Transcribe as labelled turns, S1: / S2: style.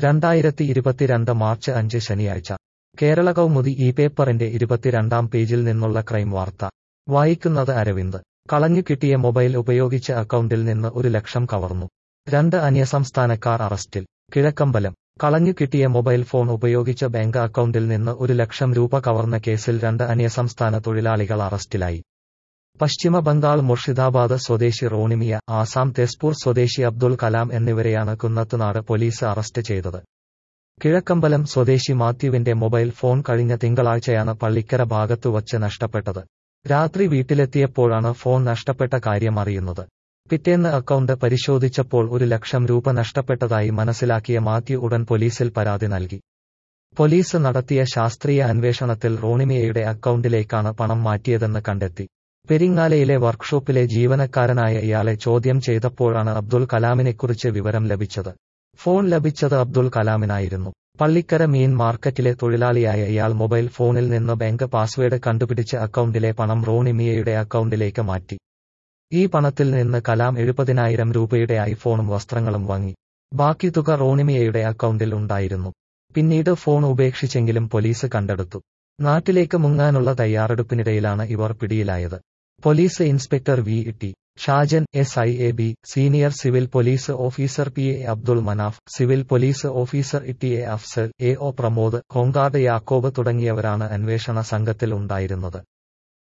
S1: രണ്ടായിരത്തി ഇരുപത്തിരണ്ട് മാർച്ച് അഞ്ച് ശനിയാഴ്ച കേരള കൗമുദി ഈ പേപ്പറിന്റെ ഇരുപത്തിരണ്ടാം പേജിൽ നിന്നുള്ള ക്രൈം വാർത്ത വായിക്കുന്നത് അരവിന്ദ് കളഞ്ഞു കിട്ടിയ മൊബൈൽ ഉപയോഗിച്ച് അക്കൗണ്ടിൽ നിന്ന് ഒരു ലക്ഷം കവർന്നു രണ്ട് അന്യസംസ്ഥാനക്കാർ അറസ്റ്റിൽ കിഴക്കമ്പലം കളഞ്ഞു കിട്ടിയ മൊബൈൽ ഫോൺ ഉപയോഗിച്ച് ബാങ്ക് അക്കൗണ്ടിൽ നിന്ന് ഒരു ലക്ഷം രൂപ കവർന്ന കേസിൽ രണ്ട് അന്യസംസ്ഥാന തൊഴിലാളികൾ അറസ്റ്റിലായി പശ്ചിമ ബംഗാൾ മുർഷിദാബാദ് സ്വദേശി റോണിമിയ ആസാം തെസ്പൂർ സ്വദേശി അബ്ദുൾ കലാം എന്നിവരെയാണ് കുന്നത്തുനാട് പോലീസ് അറസ്റ്റ് ചെയ്തത് കിഴക്കമ്പലം സ്വദേശി മാത്യുവിന്റെ മൊബൈൽ ഫോൺ കഴിഞ്ഞ തിങ്കളാഴ്ചയാണ് പള്ളിക്കര ഭാഗത്തു വച്ച് നഷ്ടപ്പെട്ടത് രാത്രി വീട്ടിലെത്തിയപ്പോഴാണ് ഫോൺ നഷ്ടപ്പെട്ട കാര്യം അറിയുന്നത് പിറ്റേന്ന് അക്കൗണ്ട് പരിശോധിച്ചപ്പോൾ ഒരു ലക്ഷം രൂപ നഷ്ടപ്പെട്ടതായി മനസ്സിലാക്കിയ മാത്യു ഉടൻ പോലീസിൽ പരാതി നൽകി പോലീസ് നടത്തിയ ശാസ്ത്രീയ അന്വേഷണത്തിൽ റോണിമിയയുടെ അക്കൗണ്ടിലേക്കാണ് പണം മാറ്റിയതെന്ന് കണ്ടെത്തി പെരിങ്ങാലയിലെ വർക്ക്ഷോപ്പിലെ ജീവനക്കാരനായ ഇയാളെ ചോദ്യം ചെയ്തപ്പോഴാണ് അബ്ദുൾ കലാമിനെക്കുറിച്ച് വിവരം ലഭിച്ചത് ഫോൺ ലഭിച്ചത് അബ്ദുൾ കലാമിനായിരുന്നു പള്ളിക്കര മീൻ മാർക്കറ്റിലെ തൊഴിലാളിയായ ഇയാൾ മൊബൈൽ ഫോണിൽ നിന്ന് ബാങ്ക് പാസ്വേഡ് കണ്ടുപിടിച്ച് അക്കൗണ്ടിലെ പണം റോണിമിയയുടെ അക്കൗണ്ടിലേക്ക് മാറ്റി ഈ പണത്തിൽ നിന്ന് കലാം എഴുപതിനായിരം രൂപയുടെ ഐഫോണും വസ്ത്രങ്ങളും വാങ്ങി ബാക്കി തുക റോണിമിയയുടെ അക്കൗണ്ടിൽ ഉണ്ടായിരുന്നു പിന്നീട് ഫോൺ ഉപേക്ഷിച്ചെങ്കിലും പോലീസ് കണ്ടെടുത്തു നാട്ടിലേക്ക് മുങ്ങാനുള്ള തയ്യാറെടുപ്പിനിടയിലാണ് ഇവർ പിടിയിലായത് police inspector V T Shajan S I A B senior civil police officer P A Abdul Manaf civil police officer T A Afsal A O Pramod home guard Yakob തുടങ്ങിയവരാണ് അന്വേഷണ സംഘത്തിൽ ഉണ്ടായിരുന്നത്